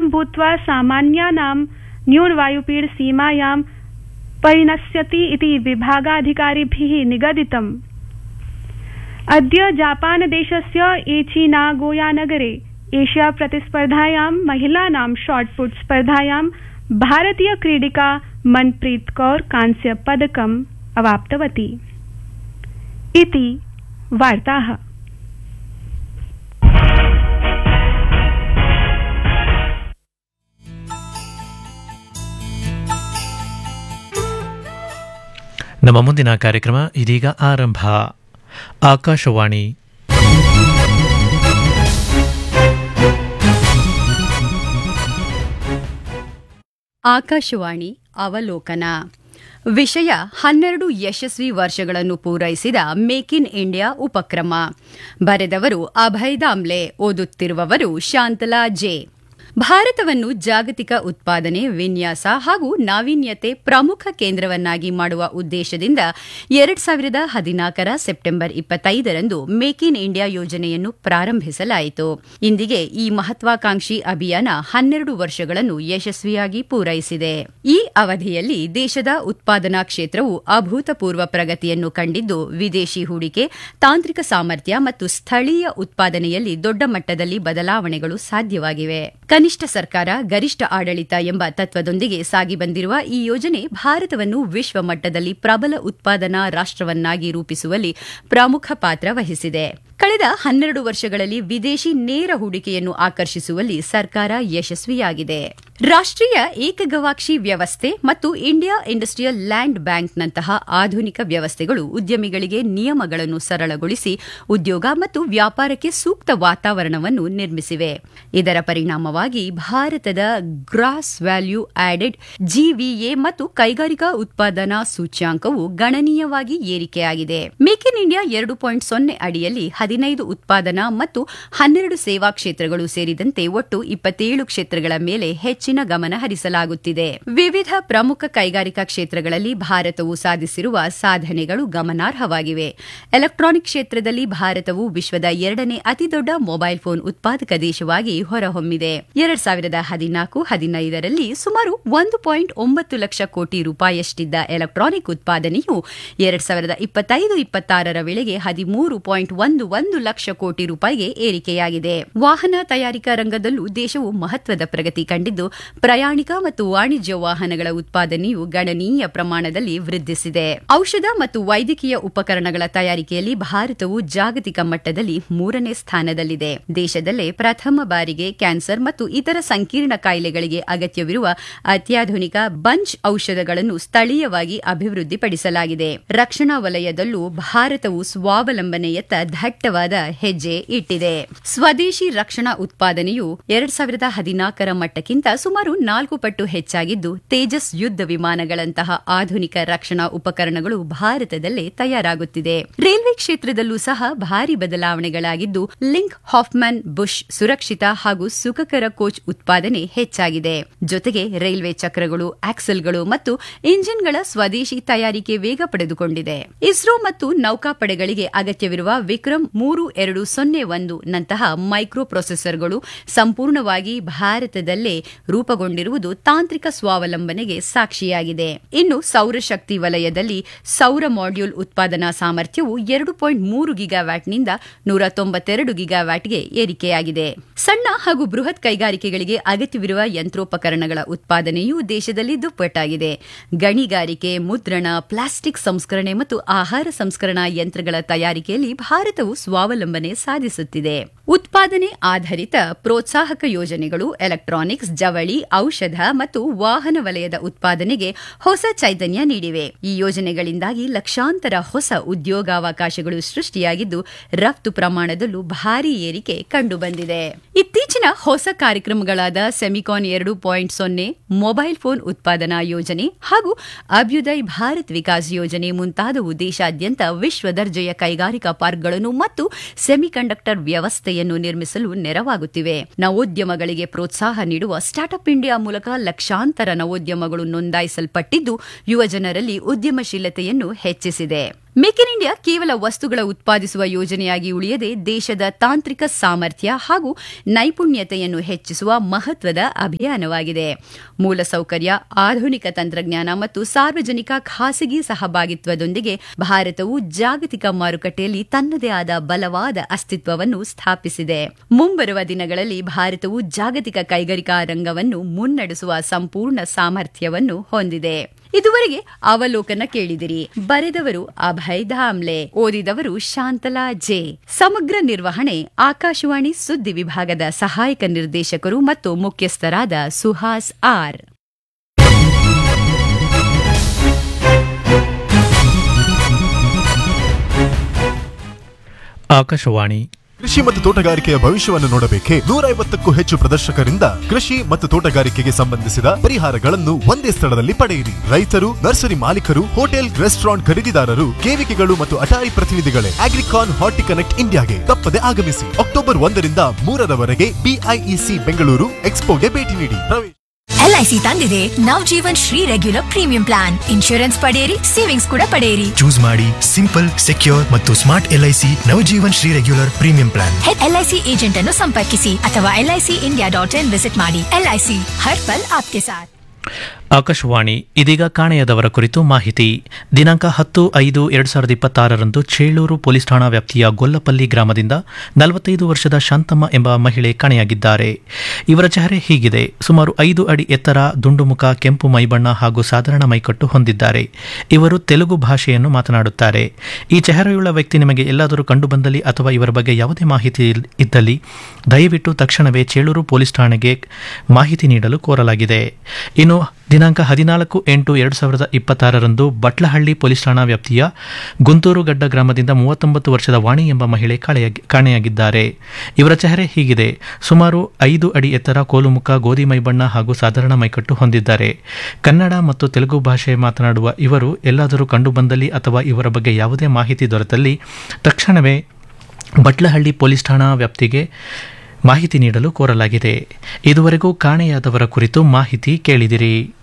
न्यूनं भूत्वा सामान्यानां न्यूनवायुपीड सीमायां परिणश्यति इति विभागाधिकारिभिः निगदितम् अद्य जापानदेशस्य एची नागोया नगरे एशिया प्रतिस्पर्धायां महिलानां शॉटपुट स्पर्धायां भारतीय क्रीडिका मनप्रीत कौर कांस्य पदकम् अवाप्तवती इति वार्ताः ನಮ್ಮ ಮುಂದಿನ ಕಾರ್ಯಕ್ರಮ ಇದೀಗ ಆರಂಭ ಆಕಾಶವಾಣಿ ಆಕಾಶವಾಣಿ ಅವಲೋಕನ ವಿಷಯ ಹನ್ನೆರಡು ಯಶಸ್ವಿ ವರ್ಷಗಳನ್ನು ಪೂರೈಸಿದ ಮೇಕ್ ಇನ್ ಇಂಡಿಯಾ ಉಪಕ್ರಮ ಬರೆದವರು ಅಭಯ್ ದಾಮ್ಲೆ ಓದುತ್ತಿರುವವರು ಶಾಂತಲಾ ಜೆ ಭಾರತವನ್ನು ಜಾಗತಿಕ ಉತ್ಪಾದನೆ ವಿನ್ಯಾಸ ಹಾಗೂ ನಾವೀನ್ಯತೆ ಪ್ರಮುಖ ಕೇಂದ್ರವನ್ನಾಗಿ ಮಾಡುವ ಉದ್ದೇಶದಿಂದ ಎರಡ್ ಸಾವಿರದ ಹದಿನಾಲ್ಕರ ಸೆಪ್ಟೆಂಬರ್ ಇಪ್ಪತ್ತೈದರಂದು ಮೇಕ್ ಇನ್ ಇಂಡಿಯಾ ಯೋಜನೆಯನ್ನು ಪ್ರಾರಂಭಿಸಲಾಯಿತು ಇಂದಿಗೆ ಈ ಮಹತ್ವಾಕಾಂಕ್ಷಿ ಅಭಿಯಾನ ಹನ್ನೆರಡು ವರ್ಷಗಳನ್ನು ಯಶಸ್ವಿಯಾಗಿ ಪೂರೈಸಿದೆ ಈ ಅವಧಿಯಲ್ಲಿ ದೇಶದ ಉತ್ಪಾದನಾ ಕ್ಷೇತ್ರವು ಅಭೂತಪೂರ್ವ ಪ್ರಗತಿಯನ್ನು ಕಂಡಿದ್ದು ವಿದೇಶಿ ಹೂಡಿಕೆ ತಾಂತ್ರಿಕ ಸಾಮರ್ಥ್ಯ ಮತ್ತು ಸ್ಥಳೀಯ ಉತ್ಪಾದನೆಯಲ್ಲಿ ದೊಡ್ಡ ಮಟ್ಟದಲ್ಲಿ ಬದಲಾವಣೆಗಳು ಸಾಧ್ಯವಾಗಿವೆ ಕನಿಷ್ಠ ಸರ್ಕಾರ ಗರಿಷ್ಠ ಆಡಳಿತ ಎಂಬ ತತ್ವದೊಂದಿಗೆ ಸಾಗಿ ಬಂದಿರುವ ಈ ಯೋಜನೆ ಭಾರತವನ್ನು ವಿಶ್ವ ಮಟ್ಟದಲ್ಲಿ ಪ್ರಬಲ ಉತ್ಪಾದನಾ ರಾಷ್ಟವನ್ನಾಗಿ ರೂಪಿಸುವಲ್ಲಿ ಪ್ರಮುಖ ಪಾತ್ರ ವಹಿಸಿದೆ ಕಳೆದ ಹನ್ನೆರಡು ವರ್ಷಗಳಲ್ಲಿ ವಿದೇಶಿ ನೇರ ಹೂಡಿಕೆಯನ್ನು ಆಕರ್ಷಿಸುವಲ್ಲಿ ಸರ್ಕಾರ ಯಶಸ್ವಿಯಾಗಿದೆ ರಾಷ್ಟೀಯ ಏಕಗವಾಕ್ಷಿ ವ್ಯವಸ್ಥೆ ಮತ್ತು ಇಂಡಿಯಾ ಇಂಡಸ್ಟ್ರಿಯಲ್ ಲ್ಯಾಂಡ್ ಬ್ಯಾಂಕ್ನಂತಹ ಆಧುನಿಕ ವ್ಯವಸ್ಥೆಗಳು ಉದ್ಯಮಿಗಳಿಗೆ ನಿಯಮಗಳನ್ನು ಸರಳಗೊಳಿಸಿ ಉದ್ಯೋಗ ಮತ್ತು ವ್ಯಾಪಾರಕ್ಕೆ ಸೂಕ್ತ ವಾತಾವರಣವನ್ನು ನಿರ್ಮಿಸಿವೆ ಇದರ ಪರಿಣಾಮವಾಗಿ ಭಾರತದ ಗ್ರಾಸ್ ವ್ಯಾಲ್ಯೂ ಆಡೆಡ್ ಜಿವಿಎ ಮತ್ತು ಕೈಗಾರಿಕಾ ಉತ್ಪಾದನಾ ಸೂಚ್ಯಾಂಕವು ಗಣನೀಯವಾಗಿ ಏರಿಕೆಯಾಗಿದೆ ಮೇಕ್ ಇನ್ ಇಂಡಿಯಾ ಎರಡು ಪಾಯಿಂಟ್ ಸೊನ್ನೆ ಅಡಿಯಲ್ಲಿ ಹದಿನೈದು ಉತ್ಪಾದನಾ ಮತ್ತು ಹನ್ನೆರಡು ಸೇವಾ ಕ್ಷೇತ್ರಗಳು ಸೇರಿದಂತೆ ಒಟ್ಟು ಇಪ್ಪತ್ತೇಳು ಕ್ಷೇತ್ರಗಳ ಮೇಲೆ ಹೆಚ್ಚಿನ ಗಮನ ಹರಿಸಲಾಗುತ್ತಿದೆ ವಿವಿಧ ಪ್ರಮುಖ ಕೈಗಾರಿಕಾ ಕ್ಷೇತ್ರಗಳಲ್ಲಿ ಭಾರತವು ಸಾಧಿಸಿರುವ ಸಾಧನೆಗಳು ಗಮನಾರ್ಹವಾಗಿವೆ ಎಲೆಕ್ಟ್ರಾನಿಕ್ ಕ್ಷೇತ್ರದಲ್ಲಿ ಭಾರತವು ವಿಶ್ವದ ಎರಡನೇ ಅತಿದೊಡ್ಡ ಮೊಬೈಲ್ ಫೋನ್ ಉತ್ಪಾದಕ ದೇಶವಾಗಿ ಹೊರಹೊಮ್ಮಿದೆ ಎರಡ್ ಸಾವಿರದ ಹದಿನಾಲ್ಕು ಹದಿನೈದರಲ್ಲಿ ಸುಮಾರು ಒಂದು ಪಾಯಿಂಟ್ ಒಂಬತ್ತು ಲಕ್ಷ ಕೋಟಿ ರೂಪಾಯಿಯಷ್ಟಿದ್ದ ಎಲೆಕ್ಟ್ರಾನಿಕ್ ಉತ್ಪಾದನೆಯು ಎರಡ್ ಸಾವಿರದ ಇಪ್ಪತ್ತೈದು ಇಪ್ಪತ್ತಾರರ ವೇಳೆಗೆ ಹದಿಮೂರು ಪಾಯಿಂಟ್ ಒಂದು ಒಂದು ಲಕ್ಷ ಕೋಟಿ ರೂಪಾಯಿಗೆ ಏರಿಕೆಯಾಗಿದೆ ವಾಹನ ತಯಾರಿಕಾ ರಂಗದಲ್ಲೂ ದೇಶವು ಮಹತ್ವದ ಪ್ರಗತಿ ಕಂಡಿದ್ದು ಪ್ರಯಾಣಿಕ ಮತ್ತು ವಾಣಿಜ್ಯ ವಾಹನಗಳ ಉತ್ಪಾದನೆಯು ಗಣನೀಯ ಪ್ರಮಾಣದಲ್ಲಿ ವೃದ್ಧಿಸಿದೆ ಔಷಧ ಮತ್ತು ವೈದ್ಯಕೀಯ ಉಪಕರಣಗಳ ತಯಾರಿಕೆಯಲ್ಲಿ ಭಾರತವು ಜಾಗತಿಕ ಮಟ್ಟದಲ್ಲಿ ಮೂರನೇ ಸ್ಥಾನದಲ್ಲಿದೆ ದೇಶದಲ್ಲೇ ಪ್ರಥಮ ಬಾರಿಗೆ ಕ್ಯಾನ್ಸರ್ ಮತ್ತು ಇತರ ಸಂಕೀರ್ಣ ಕಾಯಿಲೆಗಳಿಗೆ ಅಗತ್ಯವಿರುವ ಅತ್ಯಾಧುನಿಕ ಬಂಚ್ ಔಷಧಗಳನ್ನು ಸ್ಥಳೀಯವಾಗಿ ಅಭಿವೃದ್ಧಿಪಡಿಸಲಾಗಿದೆ ರಕ್ಷಣಾ ವಲಯದಲ್ಲೂ ಭಾರತವು ಸ್ವಾವಲಂಬನೆಯತ್ತ ದಟ್ಟವಾದ ಹೆಜ್ಜೆ ಇಟ್ಟಿದೆ ಸ್ವದೇಶಿ ರಕ್ಷಣಾ ಉತ್ಪಾದನೆಯು ಎರಡ್ ಸಾವಿರದ ಹದಿನಾಲ್ಕರ ಮಟ್ಟಕ್ಕಿಂತ ಸುಮಾರು ನಾಲ್ಕು ಪಟ್ಟು ಹೆಚ್ಚಾಗಿದ್ದು ತೇಜಸ್ ಯುದ್ಧ ವಿಮಾನಗಳಂತಹ ಆಧುನಿಕ ರಕ್ಷಣಾ ಉಪಕರಣಗಳು ಭಾರತದಲ್ಲೇ ತಯಾರಾಗುತ್ತಿದೆ ರೈಲ್ವೆ ಕ್ಷೇತ್ರದಲ್ಲೂ ಸಹ ಭಾರಿ ಬದಲಾವಣೆಗಳಾಗಿದ್ದು ಲಿಂಕ್ ಹಾಫ್ಮನ್ ಬುಷ್ ಸುರಕ್ಷಿತ ಹಾಗೂ ಸುಖಕರ ಕೋಚ್ ಉತ್ಪಾದನೆ ಹೆಚ್ಚಾಗಿದೆ ಜೊತೆಗೆ ರೈಲ್ವೆ ಚಕ್ರಗಳು ಆಕ್ಸೆಲ್ಗಳು ಮತ್ತು ಇಂಜಿನ್ಗಳ ಸ್ವದೇಶಿ ತಯಾರಿಕೆ ವೇಗ ಪಡೆದುಕೊಂಡಿದೆ ಇಸ್ರೋ ಮತ್ತು ನೌಕಾಪಡೆಗಳಿಗೆ ಅಗತ್ಯವಿರುವ ವಿಕ್ರಮ್ ಮೂರು ಎರಡು ಸೊನ್ನೆ ಒಂದು ನಂತಹ ಮೈಕ್ರೋ ಪ್ರೊಸೆಸರ್ಗಳು ಸಂಪೂರ್ಣವಾಗಿ ಭಾರತದಲ್ಲೇ ರೂಪುಗೊಂಡಿರುವುದು ತಾಂತ್ರಿಕ ಸ್ವಾವಲಂಬನೆಗೆ ಸಾಕ್ಷಿಯಾಗಿದೆ ಇನ್ನು ಸೌರಶಕ್ತಿ ವಲಯದಲ್ಲಿ ಸೌರ ಮಾಡ್ಯೂಲ್ ಉತ್ಪಾದನಾ ಸಾಮರ್ಥ್ಯವು ಎರಡು ಪಾಯಿಂಟ್ ಮೂರು ಗಿಗಾವ್ಯಾಟ್ನಿಂದ ನೂರ ತೊಂಬತ್ತೆರಡು ಗಿಗಾವ್ಯಾಟ್ಗೆ ಏರಿಕೆಯಾಗಿದೆ ಸಣ್ಣ ಹಾಗೂ ಬೃಹತ್ ಕೈಗಾರಿಕೆಗಳಿಗೆ ಅಗತ್ಯವಿರುವ ಯಂತ್ರೋಪಕರಣಗಳ ಉತ್ಪಾದನೆಯು ದೇಶದಲ್ಲಿ ದುಪ್ಪಟ್ಟಾಗಿದೆ ಗಣಿಗಾರಿಕೆ ಮುದ್ರಣ ಪ್ಲಾಸ್ಟಿಕ್ ಸಂಸ್ಕರಣೆ ಮತ್ತು ಆಹಾರ ಸಂಸ್ಕರಣಾ ಯಂತ್ರಗಳ ತಯಾರಿಕೆಯಲ್ಲಿ ಭಾರತವು ಸ್ವಾವಲಂಬನೆ ಸಾಧಿಸುತ್ತಿದೆ ಉತ್ಪಾದನೆ ಆಧಾರಿತ ಪ್ರೋತ್ಸಾಹಕ ಯೋಜನೆಗಳು ಎಲೆಕ್ಟ್ರಾನಿಕ್ಸ್ ಜವಳಿ ಔಷಧ ಮತ್ತು ವಾಹನ ವಲಯದ ಉತ್ಪಾದನೆಗೆ ಹೊಸ ಚೈತನ್ಯ ನೀಡಿವೆ ಈ ಯೋಜನೆಗಳಿಂದಾಗಿ ಲಕ್ಷಾಂತರ ಹೊಸ ಉದ್ಯೋಗಾವಕಾಶಗಳು ಸೃಷ್ಟಿಯಾಗಿದ್ದು ರಫ್ತು ಪ್ರಮಾಣದಲ್ಲೂ ಭಾರೀ ಏರಿಕೆ ಕಂಡುಬಂದಿದೆ ಇತ್ತೀಚಿನ ಹೊಸ ಕಾರ್ಯಕ್ರಮಗಳಾದ ಸೆಮಿಕಾನ್ ಎರಡು ಪಾಯಿಂಟ್ ಸೊನ್ನೆ ಮೊಬೈಲ್ ಫೋನ್ ಉತ್ಪಾದನಾ ಯೋಜನೆ ಹಾಗೂ ಅಭ್ಯುದಯ್ ಭಾರತ್ ವಿಕಾಸ್ ಯೋಜನೆ ಮುಂತಾದವು ದೇಶಾದ್ಯಂತ ವಿಶ್ವ ದರ್ಜೆಯ ಕೈಗಾರಿಕಾ ಪಾರ್ಕ್ಗಳನ್ನು ಮತ್ತು ಸೆಮಿಕಂಡಕ್ಟರ್ ವ್ಯವಸ್ಥೆಯನ್ನು ನಿರ್ಮಿಸಲು ನೆರವಾಗುತ್ತಿವೆ ನವೋದ್ಯಮಗಳಿಗೆ ಪ್ರೋತ್ಸಾಹ ನೀಡುವ ಸ್ಟಾರ್ಟ್ಅಪ್ ಇಂಡಿಯಾ ಮೂಲಕ ಲಕ್ಷಾಂತರ ನವೋದ್ಯಮಗಳು ನೋಂದಾಯಿಸಲ್ಪಟ್ಟಿದ್ದು ಯುವಜನರಲ್ಲಿ ಉದ್ಯಮಶೀಲತೆಯನ್ನು ಹೆಚ್ಚಿಸಿದೆ ಮೇಕ್ ಇನ್ ಇಂಡಿಯಾ ಕೇವಲ ವಸ್ತುಗಳ ಉತ್ಪಾದಿಸುವ ಯೋಜನೆಯಾಗಿ ಉಳಿಯದೆ ದೇಶದ ತಾಂತ್ರಿಕ ಸಾಮರ್ಥ್ಯ ಹಾಗೂ ನೈಪುಣ್ಯತೆಯನ್ನು ಹೆಚ್ಚಿಸುವ ಮಹತ್ವದ ಅಭಿಯಾನವಾಗಿದೆ ಮೂಲಸೌಕರ್ಯ ಆಧುನಿಕ ತಂತ್ರಜ್ಞಾನ ಮತ್ತು ಸಾರ್ವಜನಿಕ ಖಾಸಗಿ ಸಹಭಾಗಿತ್ವದೊಂದಿಗೆ ಭಾರತವು ಜಾಗತಿಕ ಮಾರುಕಟ್ಟೆಯಲ್ಲಿ ತನ್ನದೇ ಆದ ಬಲವಾದ ಅಸ್ತಿತ್ವವನ್ನು ಸ್ಥಾಪಿಸಿದೆ ಮುಂಬರುವ ದಿನಗಳಲ್ಲಿ ಭಾರತವು ಜಾಗತಿಕ ಕೈಗಾರಿಕಾ ರಂಗವನ್ನು ಮುನ್ನಡೆಸುವ ಸಂಪೂರ್ಣ ಸಾಮರ್ಥ್ಯವನ್ನು ಹೊಂದಿದೆ ಇದುವರೆಗೆ ಅವಲೋಕನ ಕೇಳಿದಿರಿ ಬರೆದವರು ಅಭಯ್ ಧಾಮ್ಲೆ ಓದಿದವರು ಶಾಂತಲಾ ಜೆ ಸಮಗ್ರ ನಿರ್ವಹಣೆ ಆಕಾಶವಾಣಿ ಸುದ್ದಿ ವಿಭಾಗದ ಸಹಾಯಕ ನಿರ್ದೇಶಕರು ಮತ್ತು ಮುಖ್ಯಸ್ಥರಾದ ಸುಹಾಸ್ ಆರ್ ಆಕಾಶವಾಣಿ ಕೃಷಿ ಮತ್ತು ತೋಟಗಾರಿಕೆಯ ಭವಿಷ್ಯವನ್ನು ನೋಡಬೇಕೆ ನೂರ ಐವತ್ತಕ್ಕೂ ಹೆಚ್ಚು ಪ್ರದರ್ಶಕರಿಂದ ಕೃಷಿ ಮತ್ತು ತೋಟಗಾರಿಕೆಗೆ ಸಂಬಂಧಿಸಿದ ಪರಿಹಾರಗಳನ್ನು ಒಂದೇ ಸ್ಥಳದಲ್ಲಿ ಪಡೆಯಿರಿ ರೈತರು ನರ್ಸರಿ ಮಾಲೀಕರು ಹೋಟೆಲ್ ರೆಸ್ಟೋರೆಂಟ್ ಖರೀದಿದಾರರು ಕೇವಿಕೆಗಳು ಮತ್ತು ಅಟಾರಿ ಪ್ರತಿನಿಧಿಗಳೇ ಅಗ್ರಿಕಾನ್ ಹಾರ್ಟಿ ಕನೆಕ್ಟ್ ಇಂಡಿಯಾಗೆ ತಪ್ಪದೆ ಆಗಮಿಸಿ ಅಕ್ಟೋಬರ್ ಒಂದರಿಂದ ಮೂರರವರೆಗೆ ಬಿಐಇಸಿ ಬೆಂಗಳೂರು ಎಕ್ಸ್ಪೋಗೆ ಭೇಟಿ ನೀಡಿ ಪ್ರವೇಶ ಎಲ್ಐಸಿ ತಂದಿದೆ Nav Jeevan Shri regular premium plan insurance ಪಡೆಯಿರಿ ಸೇವಿಂಗ್ಸ್ ಕೂಡ ಪಡೆಯಿರಿ ಚೂಸ್ ಮಾಡಿ ಸಿಂಪಲ್ ಸೆಕ್ಯೂರ್ ಮತ್ತು smart LIC Navjeevan Shri regular premium plan LIC agent ಅನ್ನು ಸಂಪರ್ಕಿಸಿ ಅಥವಾ LIC India dot in visit ಮಾಡಿ ಎಲ್ಐಸಿ ಹರ್ ಪಲ್ ಆಪ್ಕೆ ಸಾಥ್ ಆಕಾಶವಾಣಿ ಇದೀಗ ಕಾಣೆಯಾದವರ ಕುರಿತು ಮಾಹಿತಿ ದಿನಾಂಕ ಹತ್ತು ಐದು ಎರಡು ಸಾವಿರದ ಇಪ್ಪತ್ತಾರರಂದು ಚೇಳೂರು ಪೊಲೀಸ್ ಠಾಣಾ ವ್ಯಾಪ್ತಿಯ ಗೊಲ್ಲಪಲ್ಲಿ ಗ್ರಾಮದಿಂದ ನಲವತ್ತೈದು ವರ್ಷದ ಶಾಂತಮ್ಮ ಎಂಬ ಮಹಿಳೆ ಕಾಣೆಯಾಗಿದ್ದಾರೆ ಇವರ ಚೆಹರೆ ಹೀಗಿದೆ ಸುಮಾರು ಐದು ಅಡಿ ಎತ್ತರ ದುಂಡುಮುಖ ಕೆಂಪು ಮೈಬಣ್ಣ ಹಾಗೂ ಸಾಧಾರಣ ಮೈಕಟ್ಟು ಹೊಂದಿದ್ದಾರೆ ಇವರು ತೆಲುಗು ಭಾಷೆಯನ್ನು ಮಾತನಾಡುತ್ತಾರೆ ಈ ಚೆಹರೆಯುಳ್ಳ ವ್ಯಕ್ತಿ ನಿಮಗೆ ಎಲ್ಲಾದರೂ ಕಂಡುಬಂದಲ್ಲಿ ಅಥವಾ ಇವರ ಬಗ್ಗೆ ಯಾವುದೇ ಮಾಹಿತಿ ಇಲ್- ಇದ್ದಲ್ಲಿ ದಯವಿಟ್ಟು ತಕ್ಷಣವೇ ಚೇಳೂರು ಪೊಲೀಸ್ ಠಾಣೆಗೆ ಮಾಹಿತಿ ನೀಡಲು ಕೋರಲಾಗಿದೆ ಇನ್ನು ದಿನಾಂಕ ಹದಿನಾಲ್ಕು ಎಂಟು ಎರಡು ಸಾವಿರದ ಇಪ್ಪತ್ತಾರರಂದು ಬಟ್ಲಹಳ್ಳಿ ಪೊಲೀಸ್ ಠಾಣಾ ವ್ಯಾಪ್ತಿಯ ಗುಂತೂರುಗಡ್ಡ ಗ್ರಾಮದಿಂದ ಮೂವತ್ತೊಂಬತ್ತು ವರ್ಷದ ವಾಣಿ ಎಂಬ ಮಹಿಳೆ ಕಾಳೆಯಾಗಿ- ಕಾಣೆಯಾಗಿದ್ದಾರೆ ಇವರ ಚೆಹರೆ ಹೀಗಿದೆ ಸುಮಾರು ಐದು ಅಡಿ ಎತ್ತರ ಕೋಲುಮುಖ ಗೋಧಿ ಮೈಬಣ್ಣ ಹಾಗೂ ಸಾಧಾರಣ ಮೈಕಟ್ಟು ಹೊಂದಿದ್ದಾರೆ ಕನ್ನಡ ಮತ್ತು ತೆಲುಗು ಭಾಷೆ ಮಾತನಾಡುವ ಇವರು ಎಲ್ಲಾದರೂ ಕಂಡುಬಂದಲ್ಲಿ ಅಥವಾ ಇವರ ಬಗ್ಗೆ ಯಾವುದೇ ಮಾಹಿತಿ ದೊರೆತಲ್ಲಿ ತಕ್ಷಣವೇ ಬಟ್ಲಹಳ್ಳಿ ಪೊಲೀಸ್ ಠಾಣಾ ವ್ಯಾಪ್ತಿಗೆ ಮಾಹಿತಿ ನೀಡಲು ಕೋರಲಾಗಿದೆ ಇದುವರೆಗೂ ಕಾಣೆಯಾದವರ ಕುರಿತು ಮಾಹಿತಿ ಕೇಳಿದಿರಿ